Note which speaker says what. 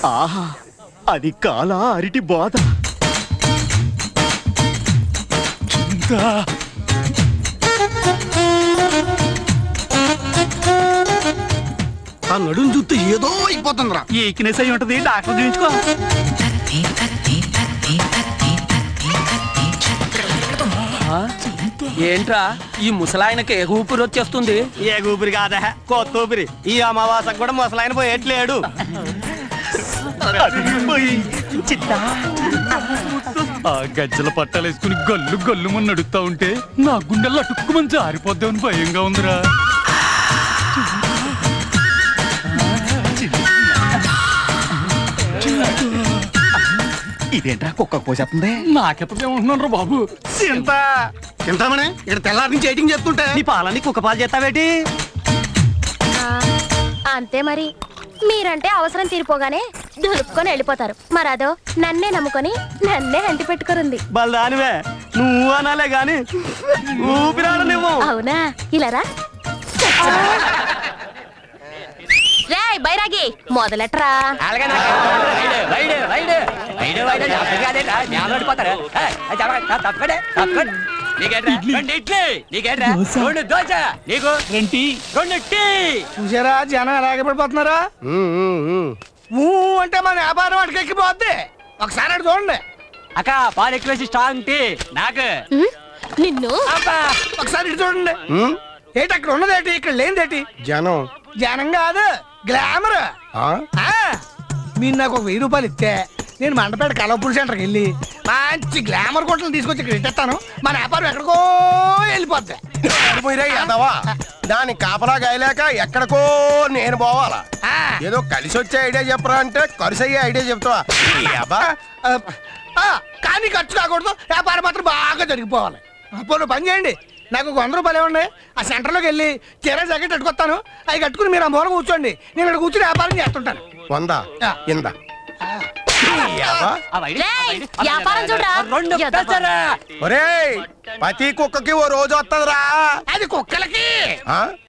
Speaker 1: ఆహా అది కాల అరిటి బాధ
Speaker 2: ఆ నడుం చూస్తే ఏదో అయిపోతుందిరా
Speaker 1: ఈక్నెస్ అయి ఉంటది డాక్టర్ చూపించుకో
Speaker 3: ఏంట్రా ఈ ముసలాయనకి ఏ ఊపిరి వచ్చేస్తుంది
Speaker 1: ఏ ఊపిరి కాదా కొత్త ఊపిరి ఈ అమావాసకు కూడా ముసలాయన పోయేట్లేడు
Speaker 4: ఆ గజ్జల పట్టాలేసుకుని గల్లు గల్లు మన నడుస్తా ఉంటే నా గుండెల్లో అటుక్కుమని జారిపోద్దామని భయంగా ఉందిరా
Speaker 1: ఇదేంట్రా కుక్క పోసేస్తుంది
Speaker 4: నాకెప్పుడు ఏమంటున్నాను బాబు
Speaker 1: చింత
Speaker 2: తింటామనే ఇక్కడ తెల్లారి నుంచి ఎయిటింగ్ చేస్తుంటే
Speaker 1: నీ పాలని కుక్క పాలు చేస్తావేటి
Speaker 5: ఆ, అంతే మరి మీరంటే అవసరం తీరిపోగానే దులుపుకొని వెళ్ళిపోతారు మరదో నన్నే నమ్ముకొని నన్నే అంటి పెట్టుకురుంది
Speaker 1: బలదానివే నువ్వు అనాలే గాని ఊపిరాడనివ్వు
Speaker 5: అవునా ఇలారా రే బైరాగి మొదలెట్రా
Speaker 4: రెంటి
Speaker 2: చూసారా జనం ఎలాగ పడిపోతున్నారా ఊ అంటే మన వ్యాపారం వాటికి ఎక్కిపోద్ది ఒకసారి అటు చూడండి
Speaker 3: అక్క పాలు ఎక్కువేసి స్ట్రాంగ్ టీ నాకు
Speaker 5: ఉమ్, నిన్ను
Speaker 2: ఒకసారి ఇటు చూడండి ఏంటి అక్కడ ఉన్నదేటి ఇక్కడ లేనిదేటి
Speaker 6: జనం
Speaker 2: జనం కాదు గ్లామర్
Speaker 6: ఆ?
Speaker 2: మీరు నాకు ఒక వెయ్యి రూపాయలు ఇస్తే నేను మండపేట కలవపూడి సెంటర్కి వెళ్ళి మంచి గ్లామర్ కొట్టలు తీసుకొచ్చి ఇక్కడ ఇట్టేస్తాను మన వ్యాపారం ఎక్కడికో వెళ్ళిపోద్ది
Speaker 6: పోయిరా యాదవా దాని కాపలా గాయలేక ఎక్కడికో నేను పోవాలా
Speaker 2: ఆ,
Speaker 6: ఏదో కలిసి వచ్చే ఐడియా చెప్పరా అంటే కలిసి అయ్యే ఐడియా చెప్తావా ఈ అబ్బా
Speaker 2: ఆ, ఆ, కానీ ఖర్చు కాకూడదు వ్యాపారం మాత్రం బాగా జరిగిపోవాలి అప్పుడు పని చేయండి నాకు ఒక వంద రూపాయలు ఇవ్వండి ఆ సెంటర్లోకి వెళ్ళి చీర జాకెట్ కట్టుకొస్తాను అవి కట్టుకుని మీరు ఆ మూల కూర్చోండి నేను ఇక్కడ కూర్చుని వ్యాపారం చేస్తుంటాను
Speaker 6: వంద
Speaker 2: ఆ.
Speaker 6: ఇంద ఈ అబ్బా
Speaker 5: రేయ్, వ్యాపారం చూడరా
Speaker 3: రెండు
Speaker 5: ఎదవ.
Speaker 3: పెసరా.
Speaker 6: ఒరేయ్ ప్రతి కుక్కకి ఓ రోజు వస్తుందిరా
Speaker 2: అది కుక్కలకి
Speaker 6: ఆ?